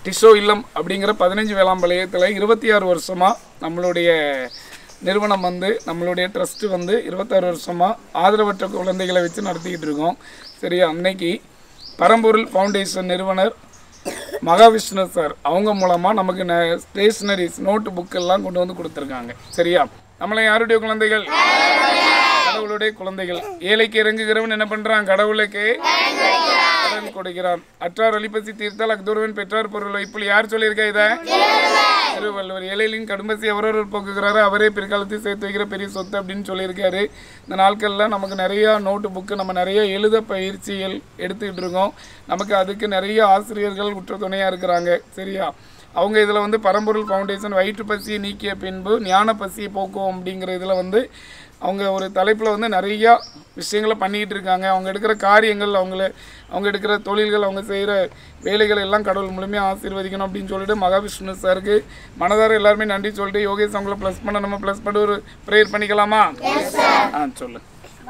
டிஷோ இல்லம் அப்படிங்கிற பதினஞ்சு வேளாம்பாளையத்தில் இருபத்தி ஆறு வருஷமாக நம்மளுடைய நிறுவனம் வந்து நம்மளுடைய ட்ரஸ்ட்டு வந்து இருபத்தாறு வருஷமாக ஆதரவற்ற குழந்தைகளை வச்சு நடத்திக்கிட்டு இருக்கோம் சரியா அன்னைக்கு பரம்பொருள் ஃபவுண்டேஷன் நிறுவனர் மகாவிஷ்ணு சார் அவங்க மூலமாக நமக்கு ஸ்டேஷ்னரிஸ் நோட்டு புக்கெல்லாம் கொண்டு வந்து கொடுத்துருக்காங்க சரியா நம்மளை யாருடைய குழந்தைகள் கடவுளுடைய குழந்தைகள் ஏழைக்கு இறங்குகிறவன் என்ன பண்றான் கடவுளுக்கு கடன் கொடுக்கிறான் அற்றார் அலிப்பசி தீர்த்தால் அக்தூர்வன் பெற்றார் பொருள் இப்படி யார் சொல்லியிருக்கா இதை திருவள்ளுவர் ஏழைகளின் கடும்பசி அவரவர் போக்குகிறாரு அவரே பிற்காலத்தில் சேர்த்து வைக்கிற பெரிய சொத்து அப்படின்னு சொல்லியிருக்காரு இந்த நாட்களில் நமக்கு நிறையா நோட்டு புக்கு நம்ம நிறைய எழுத பயிற்சிகள் எடுத்துக்கிட்டு இருக்கோம் நமக்கு அதுக்கு நிறைய ஆசிரியர்கள் உற்ற துணையாக இருக்கிறாங்க சரியா அவங்க இதில் வந்து பரம்பொருள் ஃபவுண்டேஷன் வயிற்று பசியை நீக்கிய பின்பு ஞான பசியை போக்குவோம் அப்படிங்கிற இதில் வந்து அவங்க ஒரு தலைப்பில் வந்து நிறையா விஷயங்களை பண்ணிக்கிட்டு இருக்காங்க அவங்க எடுக்கிற காரியங்கள் அவங்கள அவங்க எடுக்கிற தொழில்கள் அவங்க செய்கிற வேலைகள் எல்லாம் கடவுள் முழுமையாக ஆசீர்வதிக்கணும் அப்படின்னு சொல்லிட்டு மகாவிஷ்ணு சாருக்கு மனதார எல்லாருமே நன்றி சொல்லிட்டு யோகேஷ் அவங்கள ப்ளஸ் பண்ண நம்ம ப்ளஸ் பண்ணி ஒரு ப்ரேயர் பண்ணிக்கலாமா ஆ சொல்லு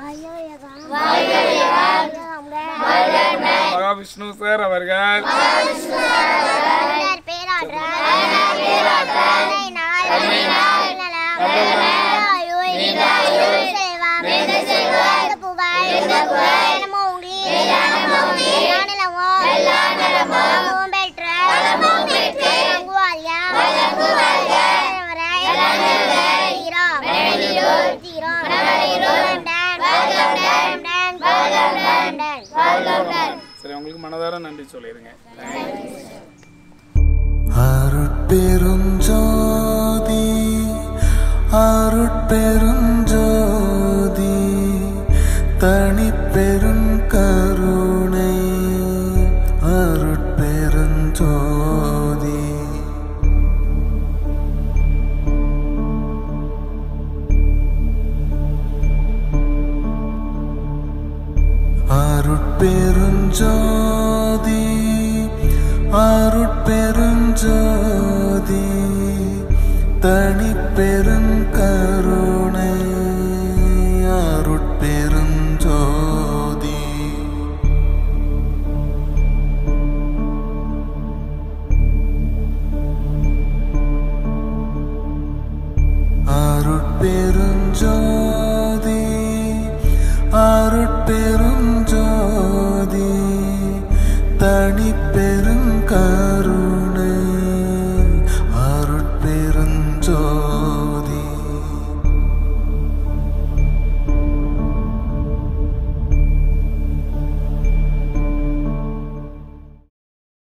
மகாவிஷ்ணு சார் அவர்கள் சரி உங்களுக்கு மனதார நன்றி சொல்லிடுங்க அருட்பெருஞ்சோதி அருட்பெருஞ்சோதி தனிப்பெரும் கருணை அருட்பெருஞ்சோதி அருட்பெருஞ்சோதி அருட்பெருஞ்சோதி தனிப்பெரும்